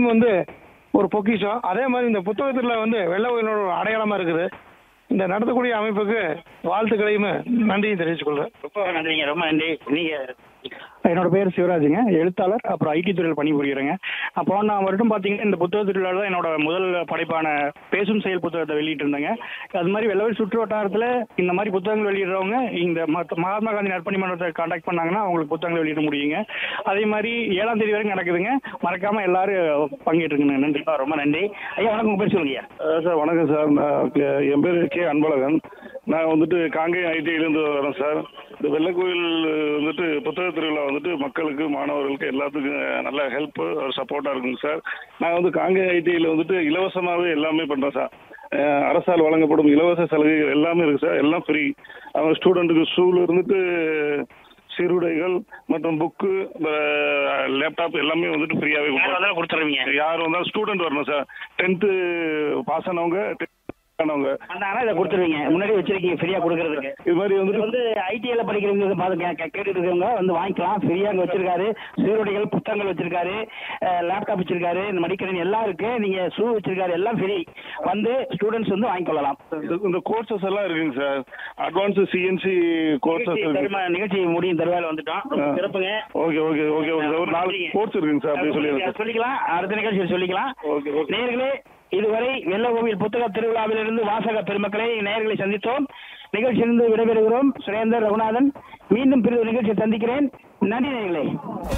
Time வந்து ஒரு பொக்கிஷம் அதே மாதிரி இந்த புத்தகத்தில் வந்து வெள்ளை கோயிலோட ஒரு அடையாளமாக இருக்குது இந்த நடத்தக்கூடிய அமைப்புக்கு வாழ்த்துக்களையும் நன்றியும் தெரிவித்துக் கொள்கிறேன் ரொம்ப நன்றிங்க ரொம்ப நன்றி நீங்க என்னோட பேர் சிவராஜுங்க எழுத்தாளர் அப்புறம் ஐடி துறையில் பணிபுரிகிறேங்க அப்போ நான் வருடம் பார்த்தீங்கன்னா இந்த புத்தக திருவிழாவில் தான் என்னோட முதல் படைப்பான பேசும் செயல் புத்தகத்தை வெளியிட்டிருந்தேங்க அது மாதிரி வெள்ளவெளி சுற்று வட்டாரத்தில் இந்த மாதிரி புத்தகங்கள் வெளியிடுறவங்க இந்த மத்த- மகாத்மா காந்தி நற்பணி மன்றத்தை காண்டாக்ட் பண்ணாங்கன்னா அவங்களுக்கு புத்தகங்கள் வெளியிட முடியுங்க அதே மாதிரி ஏழாம் தேதி வரைக்கும் நடக்குதுங்க மறக்காம எல்லாரும் பங்கேற்றுங்க நன்றி கண்டிப்பா ரொம்ப நன்றி ஐயா வணக்கம் உங்க பேர் சொல்லுங்க அஹ் சார் வணக்கம் சார் நான் கே- என் பேர் கே அன்பழகன் நான் வந்துட்டு காங்கேயம் ஐடிஐலேருந்து வரேன் சார் இந்த வெள்ளக்கோயில் வந்துட்டு புத்தக திருவிழா வந்துட்டு மக்களுக்கு மாணவர்களுக்கு எல்லாத்துக்கும் நல்ல ஹெல்ப் சப்போர்ட்டாக இருக்குங்க சார் நான் வந்து காங்கேயம் ஐடிஐயில் வந்துட்டு இலவசமாகவே எல்லாமே பண்ணுறேன் சார் அஹ் அரசால் வழங்கப்படும் இலவச சலுகைகள் எல்லாமே இருக்குது சார் எல்லாம் ஃப்ரீ அவங்க ஸ்டூடெண்ட்டுக்கு ஸ்கூல் இருந்துட்டு சீருடைகள் மற்றும் புக்கு லேப்டாப் எல்லாமே வந்துட்டு ஃப்ரீயாகவே யார் வந்தாலும் கொடுத்துருவீங்க யார் வந்தாலும் ஸ்டூடெண்ட் வரணும் சார் டென்த்து பாஸ் ஆனவங்க tenth ஆனவங்க அந்த ஆனா இதை கொடுத்துருவீங்க முன்னாடி வச்சிருக்கீங்க ஃப்ரீயா கொடுக்கறதுக்கு இது மாதிரி இது வந்துட்டு வந்து ஐடிஐல படிக்கிறவங்க பார்த்து கே- கே- கேட்டுட்டு இருக்கவங்க வந்து வாங்கிக்கலாம் ஃப்ரீயா அங்க வச்சிருக்காரு சீருடைகள் புத்தகங்கள் வச்சிருக்காரு லேப்டாப் வச்சிருக்காரு இந்த மடிக்கணினி எல்லாம் இருக்கு நீங்க ஷூ வச்சிருக்காரு எல்லாம் ஃப்ரீ வந்து ஸ்டூடெண்ட்ஸ் வந்து வாங்கிக்கொள்ளலாம் இந்த- இந்த கோர்சஸ் எல்லாம் இருக்குங்க சார் அட்வான்ஸ் சிஎன்சி கோர்சஸ் நிகழ்ச்சி இருக்கு தரும- நிகழ்ச்சி முடியும் தருவாயில வந்துட்டோம் ரொம்ப ஆ. சிறப்புங்க okay okay okay okay sir ஒரு நாலு கோர்ஸ் இருக்குங்க சார் அப்படியே சொல்லிடுறேன் சொல்லிக்கலாம் அடுத்த நிகழ்ச்சியில் சொல்லிக்கலாம் ஓகே ஓகே நேயர்களே இதுவரை வெள்ளகோவில் புத்தக திருவிழாவிலிருந்து வாசக பெருமக்களை நேயர்களை சந்தித்தோம் நிகழ்ச்சியிலிருந்து விடைபெறுகிறோம் சுரேந்தர் ரகுநாதன் மீண்டும் பிரிவு நிகழ்ச்சியை சந்திக்கிறேன் நன்றி நேயர்களே